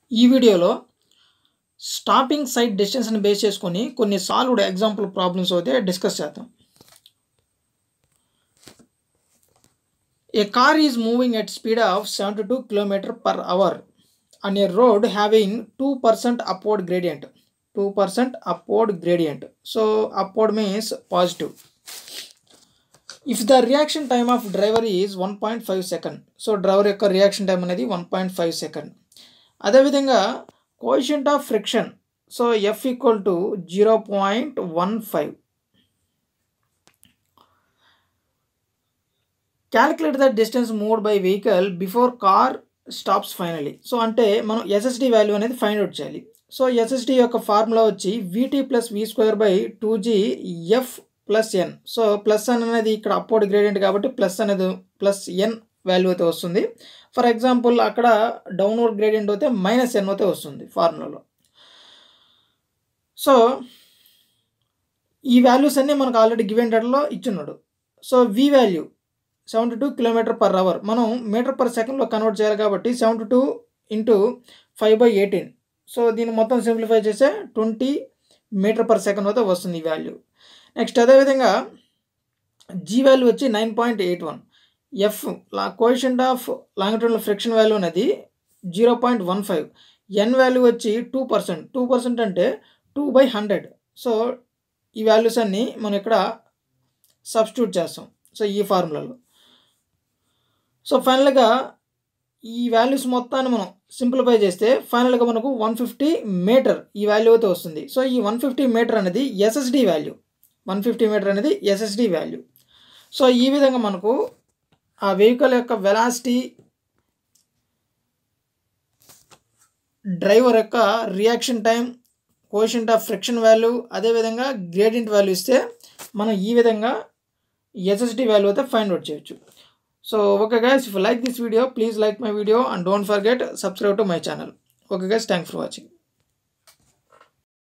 ఈ వీడియోలో stopping site డిస్టెన్స్ని base చేసుకొని కొన్ని సాల్వ్డ్ ఎగ్జాంపుల్ ప్రాబ్లమ్స్ అయితే డిస్కస్ చేద్దాం a car is moving at speed of seventy two kilometre per hour on a road having 2% upward gradient 2% upward gradient so upward means positive if the reaction time of driver is 1.5 second so driver యొక్క reaction time అనేది one point five second అదేవిధంగా coefficient of friction so F equal to zero point one five calculate the distance moved by vehicle before car stops finally so అంటే మనం SSD value అనేది find out చేయాలి so SSD యొక్క formula వచ్చి VT plus V square by two G F plus N so plus N అనేది ఇక్కడ upward gradient కాబట్టి plus అనేది ప్లస్ ఎన్ వాల్యూ అయితే వస్తుంది ఫర్ ఎగ్జాంపుల్ అక్కడ డౌన్వర్డ్ గ్రేడియంట్ అయితే మైనస్ ఎన్ అయితే వస్తుంది ఫార్ములాలో సో ఈ వాల్యూస్ అన్నీ మనకు ఆల్రెడీ గివెన్ డేటాలో ఇచ్చున్నాడు so we value seventy two kilometre per hour మనం మీటర్ పర్ సెకండ్లో కన్వర్ట్ చేయాలి కాబట్టి seventy two into five by eighteen so దీన్ని మొత్తం సింప్లిఫై చేస్తే ట్వంటీ మీటర్ పర్ సెకండ్ అయితే వస్తుంది ఈ వాల్యూ నెక్స్ట్ అదేవిధంగా జీ వాల్యూ వచ్చి nine point eight one f లా coefficient of longitudinal friction value అనేది zero point one five n value వచ్చి టూ పర్సెంట్ టూ పర్సెంట్ అంటే టూ బై హండ్రెడ్ సో ఈ వాల్యూస్ అన్నీ మనం ఇక్కడ సబ్స్టిట్యూట్ చేస్తాం సో ఈ ఫార్ములాలో సో ఫైనల్గా ఈ వాల్యూస్ మొత్తాన్ని మనం సింప్లిఫై చేస్తే ఫైనల్గా మనకు వన్ ఫిఫ్టీ మీటర్ ఈ వాల్యూ అయితే వస్తుంది సో ఈ వన్ ఫిఫ్టీ మీటర్ అనేది SSD value one fifty metre అనేది ఎస్ఎస్డి వాల్యూ సో ఈ విధంగా మనకు ఆ వెహికల్ యొక్క వెలాసిటీ డ్రైవర్ యొక్క reaction time coefficient of friction value అదేవిధంగా గ్రేడియంట్ వాల్యూ ఇస్తే మనం ఈ విధంగా ఎస్ఎస్డి వాల్యూ అయితే ఫైండ్ అవుట్ చేయొచ్చు So okay guys, if you like this video, please like my video and don't forget subscribe to my channel. Okay guys, thanks for watching.